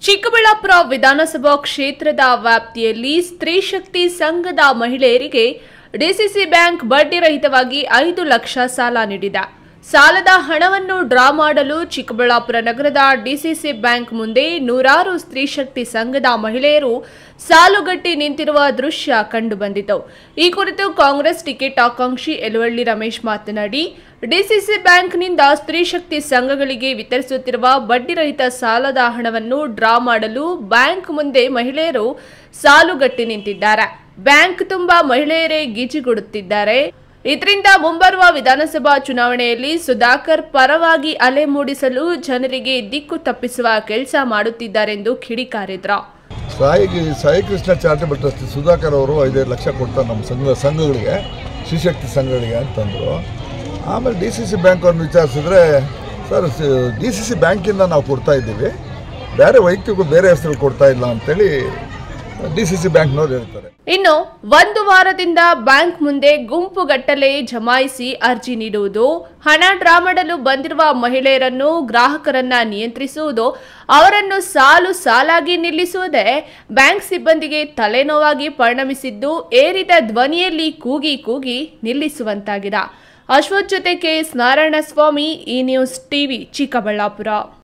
ಚಿಕ್ಕಬಳ್ಳಾಪುರ ವಿಧಾನಸಭಾ ಕ್ಷೇತ್ರದ ವ್ಯಾಪ್ತಿಯಲ್ಲಿ ಸ್ತ್ರೀ ಶಕ್ತಿ ಸಂಘದ ಮಹಿಳೆಯರಿಗೆ ಡಿಸಿಸಿ ಬ್ಯಾಂಕ್ ಬಡ್ಡಿ ರಹಿತವಾಗಿ ಐದು ಲಕ್ಷ ಸಾಲ ನೀಡಿದೆ ಸಾಲದ ಹಣವನ್ನು ಡ್ರಾ ಮಾಡಲು ಚಿಕ್ಕಬಳ್ಳಾಪುರ ನಗರದ ಡಿಸಿಸಿ ಬ್ಯಾಂಕ್ ಮುಂದೆ ನೂರಾರು ಸ್ತ್ರೀ ಶಕ್ತಿ ಸಂಘದ ಮಹಿಳೆಯರು ಸಾಲುಗಟ್ಟಿ ನಿಂತಿರುವ ದೃಶ್ಯ ಕಂಡುಬಂದಿತು ಈ ಕುರಿತು ಕಾಂಗ್ರೆಸ್ ಟಿಕೆಟ್ ಆಕಾಂಕ್ಷಿ ಯಲುವಳ್ಳಿ ರಮೇಶ್ ಮಾತನಾಡಿ ಡಿಸಿಸಿ ಬ್ಯಾಂಕ್ನಿಂದ ಸ್ತ್ರೀ ಶಕ್ತಿ ಸಂಘಗಳಿಗೆ ವಿತರಿಸುತ್ತಿರುವ ಬಡ್ಡಿರಹಿತ ಸಾಲದ ಹಣವನ್ನು ಡ್ರಾ ಮಾಡಲು ಬ್ಯಾಂಕ್ ಮುಂದೆ ಮಹಿಳೆಯರು ಸಾಲುಗಟ್ಟಿ ನಿಂತಿದ್ದಾರೆ ಬ್ಯಾಂಕ್ ತುಂಬಾ ಮಹಿಳೆಯರೇ ಗೀಚಿಗುಡುತ್ತಿದ್ದಾರೆ ಇದರಿಂದ ಮುಂಬರುವ ವಿಧಾನಸಭಾ ಚುನಾವಣೆಯಲ್ಲಿ ಸುಧಾಕರ್ ಪರವಾಗಿ ಅಲೆ ಮೂಡಿಸಲು ಜನರಿಗೆ ದಿಕ್ಕು ತಪ್ಪಿಸುವ ಕೆಲಸ ಮಾಡುತ್ತಿದ್ದಾರೆಂದು ಕಿಡಿಕಾರಿದ್ರು ಸಾಯಿ ಸಾಯಿ ಕೃಷ್ಣ ಚಾರಿಟಬಲ್ ಟ್ರಸ್ಟ್ ಸುಧಾಕರ್ ಅವರು ಐದೈದು ಲಕ್ಷ ಕೊಡ್ತಾರೆ ನಮ್ಮ ಸಂಘ ಸಂಘಗಳಿಗೆ ಶಿವಶಕ್ತಿ ಸಂಘಗಳಿಗೆ ಅಂತಂದರು ಆಮೇಲೆ ಡಿ ಸಿ ಸಿ ಬ್ಯಾಂಕ್ ಅವ್ರನ್ನ ವಿಚಾರಿಸಿದ್ರೆ ಸರ್ ಡಿ ಸಿ ಸಿ ಬ್ಯಾಂಕಿಂದ ನಾವು ಕೊಡ್ತಾ ಇದ್ದೀವಿ ಬೇರೆ ವೈಯಕ್ತಿಕ ಬೇರೆ ಹೆಸರು ಕೊಡ್ತಾ ಇಲ್ಲ ಅಂತೇಳಿ ಡಿ ಸಿ ಸಿ ಬ್ಯಾಂಕ್ನವ್ರು ಹೇಳ್ತಾರೆ ಇನ್ನು ಒಂದು ವಾರದಿಂದ ಬ್ಯಾಂಕ್ ಮುಂದೆ ಗುಂಪುಗಟ್ಟಲೆ ಜಮಾಯಿಸಿ ಅರ್ಜಿ ನೀಡುವುದು ಹಣ ಡ್ರಾ ಮಾಡಲು ಬಂದಿರುವ ಮಹಿಳೆಯರನ್ನು ಗ್ರಾಹಕರನ್ನ ನಿಯಂತ್ರಿಸುವುದು ಅವರನ್ನು ಸಾಲು ಸಾಲಾಗಿ ನಿಲ್ಲಿಸುವುದೇ ಬ್ಯಾಂಕ್ ಸಿಬ್ಬಂದಿಗೆ ತಲೆನೋವಾಗಿ ಪರಿಣಮಿಸಿದ್ದು ಏರಿದ ಧ್ವನಿಯಲ್ಲಿ ಕೂಗಿ ಕೂಗಿ ನಿಲ್ಲಿಸುವಂತಾಗಿದೆ ಅಶ್ವಥ್ ಜೊತೆ ಕೆಎಸ್ ನಾರಾಯಣಸ್ವಾಮಿ ಈ ನ್ಯೂಸ್ ಟಿವಿ ಚಿಕ್ಕಬಳ್ಳಾಪುರ